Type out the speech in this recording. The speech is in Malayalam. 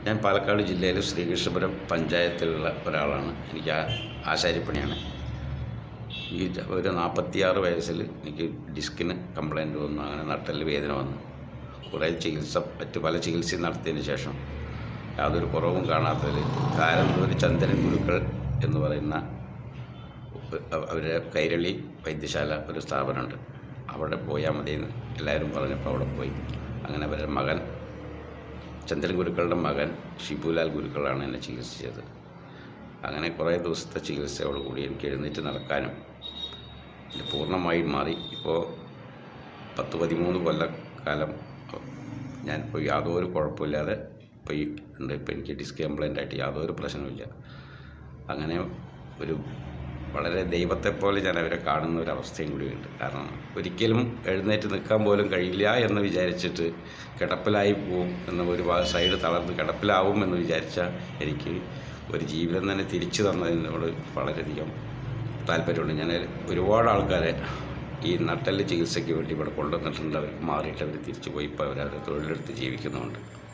ഞാൻ പാലക്കാട് ജില്ലയിലെ ശ്രീകൃഷ്ണപുരം പഞ്ചായത്തിലുള്ള ഒരാളാണ് എനിക്ക് ആ- ആശാരിപ്പണിയാണ് ഈ ഒരു നാൽപ്പത്തിയാറ് വയസ്സിൽ എനിക്ക് ഡിസ്കിന് കംപ്ലൈൻറ്റ് വന്നു അങ്ങനെ നട്ടല് വേദന വന്നു കുറേ ചികിത്സ മറ്റ് പല ചികിത്സയും നടത്തിയതിന് ശേഷം യാതൊരു കുറവും കാണാത്തതിൽ കാരന്തൂർ ചന്ദ്രൻ ഗുരുക്കൾ എന്ന് പറയുന്ന അവരുടെ കൈരളി വൈദ്യശാല ഒരു സ്ഥാപനമുണ്ട് അവിടെ പോയാൽ മതിയെന്ന് എല്ലാവരും പറഞ്ഞപ്പോൾ അവിടെ പോയി അങ്ങനെ അവരുടെ മകൻ ചന്ദ്രൻ ഗുരുക്കളുടെ മകൻ ഷിബുലാൽ ഗുരുക്കളാണ് എന്നെ ചികിത്സിച്ചത് അങ്ങനെ കുറേ ദിവസത്തെ ചികിത്സയോടുകൂടി എനിക്ക് എഴുന്നേറ്റ് നടക്കാനും ഇത് പൂർണ്ണമായും മാറി ഇപ്പോൾ പത്ത് പതിമൂന്ന് കൊല്ലക്കാലം ഞാൻ ഇപ്പോൾ യാതൊരു കുഴപ്പമില്ലാതെ ഇപ്പോൾ ഈ ഉണ്ട് ഇപ്പോൾ എനിക്ക് ഡിസ്ക് കംപ്ലൈൻ്റ് ആയിട്ട് യാതൊരു പ്രശ്നവുമില്ല അങ്ങനെ ഒരു വളരെ ദൈവത്തെ പോലെ ഞാൻ അവരെ കാണുന്ന ഒരു അവസ്ഥയും കൂടിയുണ്ട് കാരണം ഒരിക്കലും എഴുന്നേറ്റ് നിൽക്കാൻ പോലും കഴിയില്ല എന്ന് വിചാരിച്ചിട്ട് കിടപ്പിലായി പോവും എന്ന ഒരു ഭാഗം സൈഡ് തളർന്ന് കിടപ്പിലാവും എന്ന് വിചാരിച്ച എനിക്ക് ഒരു ജീവിതം തന്നെ തിരിച്ചു തന്നതിനോട് വളരെയധികം താല്പര്യമുണ്ട് ഞാൻ ഒരുപാട് ആൾക്കാരെ ഈ നട്ടല് ചികിത്സയ്ക്ക് വേണ്ടി ഇവിടെ കൊണ്ടുവന്നിട്ടുണ്ട് അവർക്ക് മാറിയിട്ട് അവർ തിരിച്ചു പോയി ഇപ്പോൾ അവർ അവരെ തൊഴിലെടുത്ത് ജീവിക്കുന്നുണ്ട്